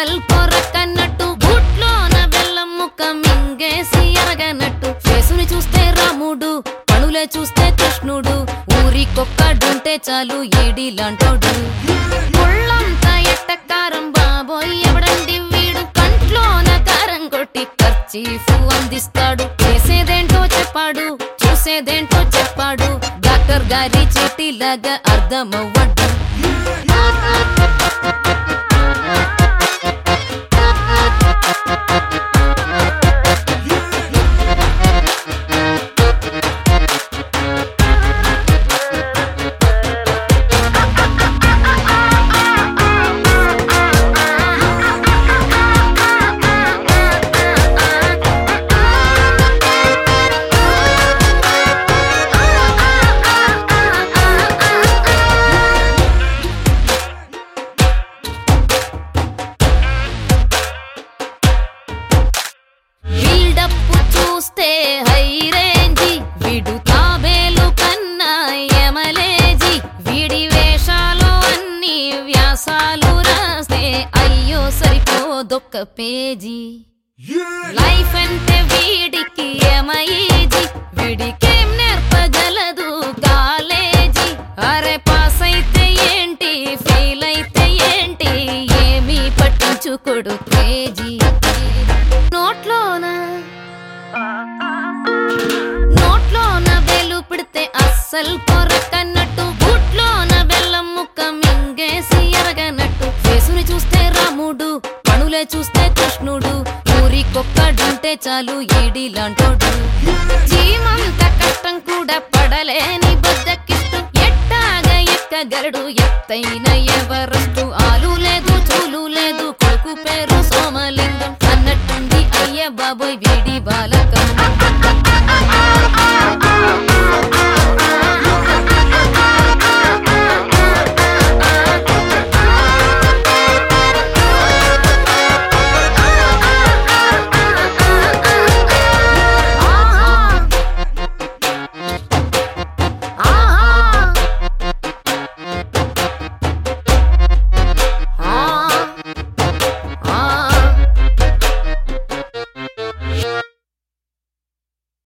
అస్సలు కొరకన్నట్టు బూట్లోన బెల్లం ముక్క మింగేసి ఎరగనట్టు ఫేసుని చూస్తే రాముడు పణులే చూస్తే కృష్ణుడు ఊరికొక్కడుంటే చాలు ఏడిలాంటోడు ముళ్ళంతా ఎట్టకారం బాబోయ్ ఎవడండి వీడు కంట్లోన కారం కొట్టి ఖర్చీఫు అందిస్తాడు చేసేదేంటో చెప్పాడు చూసేదేంటో చెప్పాడు డాక్టర్ గారి చీటిలాగా అర్థమవ్వడు బిల్డప్ చూస్తే హై రేంజి వీడు తాబేలు కన్నా ఎమలేజి వీడి వేషాలు అన్ని వ్యాసాలు రాస్తే అయ్యో సరిపోదొక్క పేజీ లైఫ్ అంటే వీడికి ఏమయ్యేది వీడికేం నేర్పగలదు కాలేజీ అరే పాస్ అయితే ఏంటి ఫెయిల్ అయితే ఏంటి ఏమీ పట్టించుకోడు క్రేజీ నోట్లోన నోట్లోన వేలు పెడితే అస్సలు కొరకన్నట్టు బూట్లోన బెల్లం ముక్క మింగేసి ఎరగనట్టు ఫేసుని చూస్తే రాముడు పణులే చూస్తే కృష్ణుడు ఊరికొక్కడుంటే చాలు ఏడిలాంటోడు జీమంత కష్టం కూడా పడలేని బద్దకిస్తూ ఎట్టాగా ఎక్కగలడు ఎత్తైన ఎవరస్టు ఆలు లేదు చూలు లేదు కొడుకు పేరు సోమలింగం అన్నట్టుంది అయ్య బాబోయ్ వీడి బాలకం